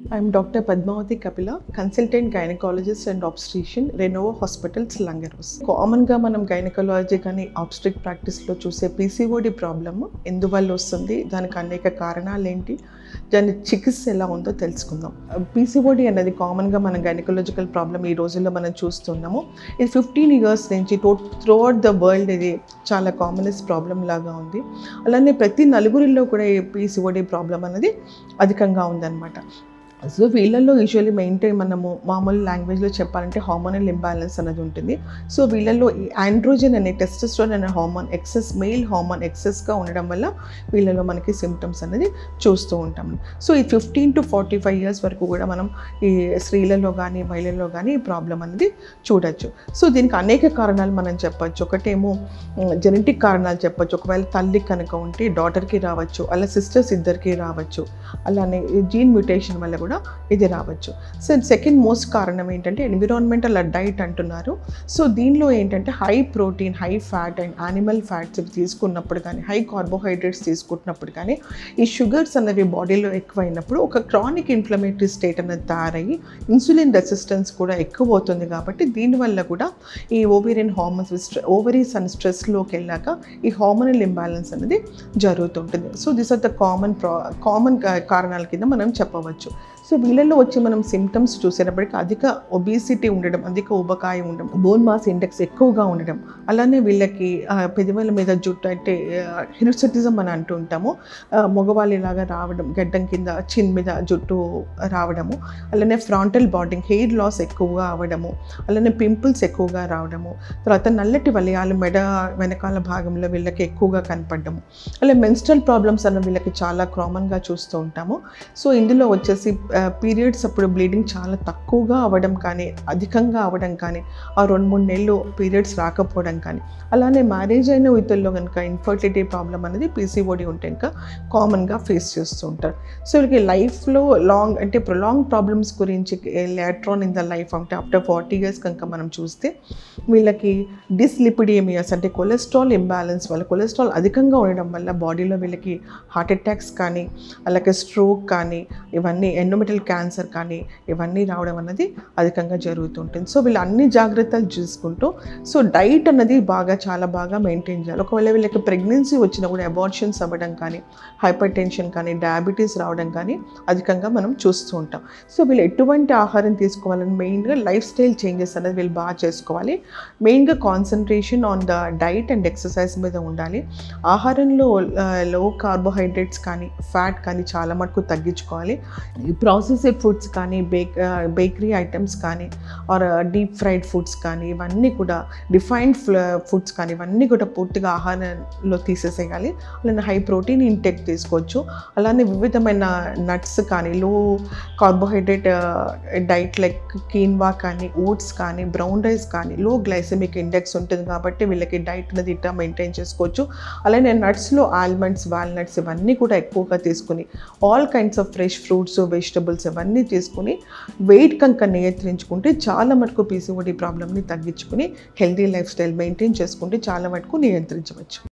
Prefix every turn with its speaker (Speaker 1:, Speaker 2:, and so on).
Speaker 1: I'm Dr. Padmavati Kapila, consultant gynecologist and obstetrician, Renova Hospitals, Langeros. కామన్గా మనం gynaecology కానీ obstetric ప్రాక్టీస్లో చూసే PCOD problem ఎందువల్ల వస్తుంది దానికి అనేక కారణాలు ఏంటి దాని చికిత్స ఎలా ఉందో తెలుసుకుందాం పీసీఓడి అనేది కామన్గా మన గైనకాలజికల్ ప్రాబ్లమ్ ఈ రోజుల్లో మనం చూస్తున్నాము ఇది ఫిఫ్టీన్ ఇయర్స్ నుంచి టో త్రూఅవుట్ ద వరల్డ్ ఇది చాలా కామనెస్ట్ ప్రాబ్లం లాగా ఉంది అలానే ప్రతి నలుగురిలో కూడా ఈ పీసీఓడి ప్రాబ్లం అనేది అధికంగా ఉందన్నమాట సో వీళ్ళల్లో యూజువల్లీ మెయింటైన్ మనము మామూలు లాంగ్వేజ్లో చెప్పాలంటే హార్మోనల్ ఇంబ్యాలెన్స్ అనేది ఉంటుంది సో వీళ్ళల్లో ఈ ఆండ్రోజన్ అనే టెస్టస్ట్రోన్ అనే హార్మోన్ ఎక్సెస్ మెయిల్ హార్మోన్ ఎక్సెస్గా ఉండడం వల్ల వీళ్ళలో మనకి సిమ్టమ్స్ అనేది చూస్తూ ఉంటాం సో ఈ fifteen to forty five years వరకు కూడా మనం ఈ స్త్రీలలో కానీ మహిళల్లో కానీ ఈ ప్రాబ్లం అనేది చూడొచ్చు సో దీనికి అనేక కారణాలు మనం చెప్పొచ్చు ఒకటేమో జెనెటిక్ కారణాలు చెప్పొచ్చు ఒకవేళ తల్లి కనుక ఉంటే డాటర్కి రావచ్చు అలా సిస్టర్స్ ఇద్దరికి రావచ్చు అలానే జీన్ మ్యూటేషన్ వల్ల కూడా ఇది రావచ్చు సో సెకండ్ మోస్ట్ కారణం ఏంటంటే ఎన్విరాన్మెంటల్ డైట్ అంటున్నారు సో దీనిలో ఏంటంటే high protein high fat and animal fats తీసుకున్నప్పుడు కానీ హై కార్బోహైడ్రేట్స్ తీసుకుంటున్నప్పుడు కానీ ఈ షుగర్స్ అనేవి బాడీలో ఎక్కువైనప్పుడు ఒక క్రానిక్ ఇన్ఫ్లమేటరీ స్టేట్ అనేది తయారయ్యి ఇన్సులిన్ రెసిస్టెన్స్ కూడా ఎక్కువ అవుతుంది కాబట్టి దీనివల్ల కూడా ఈ ఓవేరియన్ హార్మోన్స్ ఓవరీస్ అండ్ స్ట్రెస్లోకి వెళ్ళాక ఈ హార్మోనల్ ఇంబ్యాలెన్స్ అనేది జరుగుతుంటుంది so this are the common ప్రా కామన్ కారణాల కింద మనం చెప్పవచ్చు సో వీళ్ళల్లో వచ్చి మనం సిమ్టమ్స్ చూసేటప్పటికి అధిక ఒబిసిటీ ఉండడం అధిక ఉబకాయం ఉండడం బోన్ మాస్ ఇండెక్స్ ఎక్కువగా ఉండడం అలానే వీళ్ళకి ఆ, పెదవుల మీద జుట్టు అంటే హిరుసటిజం అని అంటూ ఉంటాము ఆ, మగవాళ్ళలాగా రావడం గడ్డం కింద చిన్ మీద జుట్టు రావడము అలానే ఫ్రాంటల్ బాండింగ్ హెయిర్ లాస్ ఎక్కువగా అవ్వడము అలానే పింపుల్స్ ఎక్కువగా రావడము తర్వాత నల్లటి వలయాలు మెడ వెనకాల భాగంలో వీళ్ళకి ఎక్కువగా కనపడము అలా మెన్స్ట్రల్ ప్రాబ్లమ్స్ అన్న వీళ్ళకి చాలా కామన్గా చూస్తూ ఉంటాము సో ఇందులో వచ్చేసి పీరియడ్స్ అప్పుడు బ్లీడింగ్ చాలా తక్కువగా అవ్వడం కానీ అధికంగా అవ్వడం కానీ ఆ రెండు మూడు నెలలు పీరియడ్స్ రాకపోవడం కానీ అలానే మ్యారేజ్ అయిన వీటిల్లో కనుక ఇన్ఫర్టిలిటీ ప్రాబ్లం అనేది పీసీఓడి ఉంటే ఇంకా కామన్గా ఫేస్ చేస్తూ ఉంటారు సో వీళ్ళకి లైఫ్లో లాంగ్ అంటే ప్రొలాంగ్ ప్రాబ్లమ్స్ గురించి లేట్రాన్ ఇన్ ద లైఫ్ అంటే ఆఫ్టర్ ఫార్టీ ఇయర్స్ కనుక మనం చూస్తే వీళ్ళకి డిస్లిపిడియమియాస్ అంటే కొలెస్ట్రాల్ ఇంబ్యాలెన్స్ వల్ల కొలెస్ట్రాల్ అధికంగా ఉండడం వల్ల బాడీలో వీళ్ళకి హార్ట్ అటాక్స్ కానీ అలాగే స్ట్రోక్ కానీ ఇవన్నీ ఎండోమెటల్ క్యాన్సర్ కానీ ఇవన్నీ రావడం అన్నది అధికంగా జరుగుతుంటుంది సో వీళ్ళు అన్ని జాగ్రత్తలు చూసుకుంటూ సో డైట్ అన్నది బాగా చాలా బాగా మెయింటైన్ చేయాలి ఒకవేళ వీళ్ళకి ప్రెగ్నెన్సీ వచ్చినా కూడా అబార్షన్స్ అవ్వడం కానీ హైపర్ టెన్షన్ కానీ డయాబెటీస్ రావడం కానీ అధికంగా మనం చూస్తూ ఉంటాం సో వీళ్ళు ఎటువంటి ఆహారం తీసుకోవాలని మెయిన్గా లైఫ్ స్టైల్ చేంజెస్ అనేది వీళ్ళు బాగా చేసుకోవాలి మెయిన్గా concentration on the diet and exercise మీద ఉండాలి ఆహారంలో లో కార్బోహైడ్రేట్స్ కానీ ఫ్యాట్ కానీ చాలా మటుకు తగ్గించుకోవాలి ప్రాసెస్డ్ ఫుడ్స్ కానీ బేక్ బేకరీ ఐటమ్స్ కానీ ఆర్ డీప్ ఫ్రైడ్ ఫుడ్స్ కానీ ఇవన్నీ కూడా డిఫైన్డ్ ఫుడ్స్ కానీ ఇవన్నీ కూడా పూర్తిగా ఆహారంలో తీసేసేయాలి అలానే హై ప్రోటీన్ ఇంటెక్ తీసుకోవచ్చు అలానే వివిధమైన నట్స్ కానీ low carbohydrate diet like quinoa కానీ ఓట్స్ కానీ బ్రౌన్ రైస్ కానీ లో గ్లైసెమిక్ ఇండెక్స్ ఉంటుంది కాబట్టి వీళ్ళకి డైట్ అనేది ఇట్లా మెయింటైన్ చేసుకోవచ్చు అలానే నట్స్లో ఆల్మండ్స్ వాల్నట్స్ ఇవన్నీ కూడా ఎక్కువగా తీసుకుని all kinds of fresh fruits vegetables ఇవన్నీ తీసుకుని వెయిట్ కనుక నియంత్రించుకుంటే చాలా మటుకు పీసీఓడి ప్రాబ్లమ్ని తగ్గించుకుని హెల్తీ లైఫ్ స్టైల్ మెయింటైన్ చేసుకుంటే చాలా మటుకు నియంత్రించవచ్చు